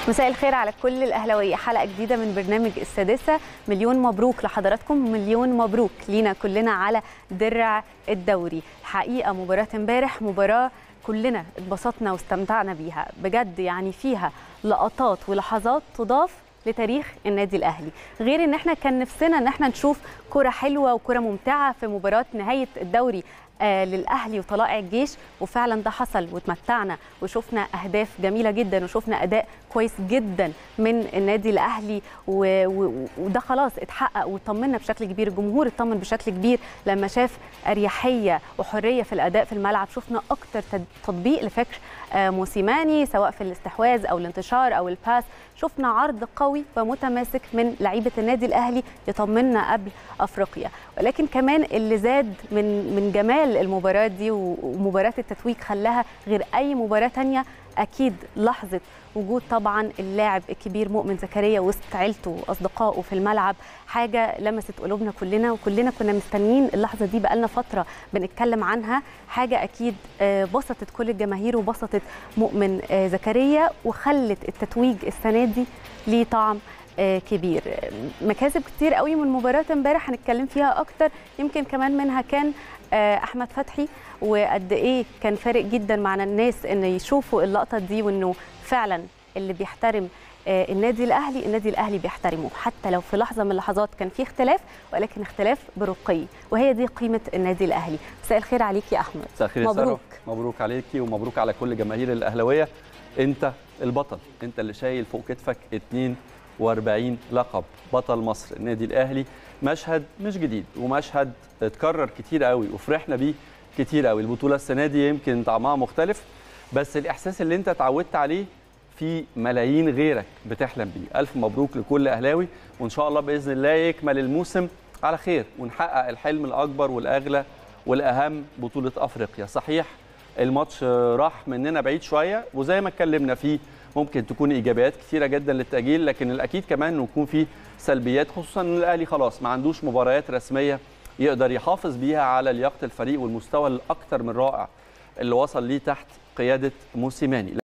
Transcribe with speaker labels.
Speaker 1: مساء الخير على كل الاهلاويه حلقه جديده من برنامج السادسه مليون مبروك لحضراتكم مليون مبروك لينا كلنا على درع الدوري حقيقه مباراه امبارح مباراه كلنا اتبسطنا واستمتعنا بيها بجد يعني فيها لقطات ولحظات تضاف لتاريخ النادي الاهلي غير ان احنا كان نفسنا ان احنا نشوف كره حلوه وكره ممتعه في مباراه نهايه الدوري آه للاهلي وطلائع الجيش وفعلا ده حصل واتمتعنا وشفنا اهداف جميله جدا وشفنا اداء كويس جدا من النادي الاهلي و... و... وده خلاص اتحقق وطمنا بشكل كبير الجمهور اطمن بشكل كبير لما شاف اريحيه وحريه في الاداء في الملعب شفنا اكتر تطبيق لفكر آه موسيماني سواء في الاستحواذ او الانتشار او الباس شفنا عرض قوي ومتماسك من لعيبه النادي الاهلي يطمنا قبل افريقيا ولكن كمان اللي زاد من من جمال المباراه دي ومباراه التتويج خلاها غير اي مباراه ثانيه اكيد لحظه وجود طبعا اللاعب الكبير مؤمن زكريا وسط عيلته واصدقائه في الملعب حاجه لمست قلوبنا كلنا وكلنا كنا مستنيين اللحظه دي بقالنا فتره بنتكلم عنها حاجه اكيد بسطت كل الجماهير وبسطت مؤمن زكريا وخلت التتويج السنه دي ليه طعم كبير مكاسب كتير قوي من مباراه امبارح هنتكلم فيها اكتر يمكن كمان منها كان احمد فتحي وقد ايه كان فارق جدا مع الناس ان يشوفوا اللقطه دي وانه فعلا اللي بيحترم النادي الاهلي النادي الاهلي بيحترمه حتى لو في لحظه من اللحظات كان في اختلاف ولكن اختلاف برقي وهي دي قيمه النادي الاهلي مساء الخير عليك يا احمد
Speaker 2: مساء الخير مبروك مبروك عليكي ومبروك على كل جماهير الاهلاويه انت البطل انت اللي شايل فوق كتفك 42 لقب بطل مصر النادي الاهلي مشهد مش جديد ومشهد اتكرر كتير قوي وفرحنا بيه كتير قوي البطوله السنه دي يمكن طعمها مختلف بس الاحساس اللي انت اتعودت عليه في ملايين غيرك بتحلم بيه الف مبروك لكل اهلاوي وان شاء الله باذن الله يكمل الموسم على خير ونحقق الحلم الاكبر والاغلى والاهم بطوله افريقيا صحيح الماتش راح مننا بعيد شويه وزي ما اتكلمنا فيه ممكن تكون ايجابيات كثيره جدا للتاجيل لكن الاكيد كمان انه يكون فيه سلبيات خصوصا ان الاهلي خلاص ما عندوش مباريات رسميه يقدر يحافظ بيها على لياقه الفريق والمستوى الاكثر من رائع اللي وصل ليه تحت قياده موسيماني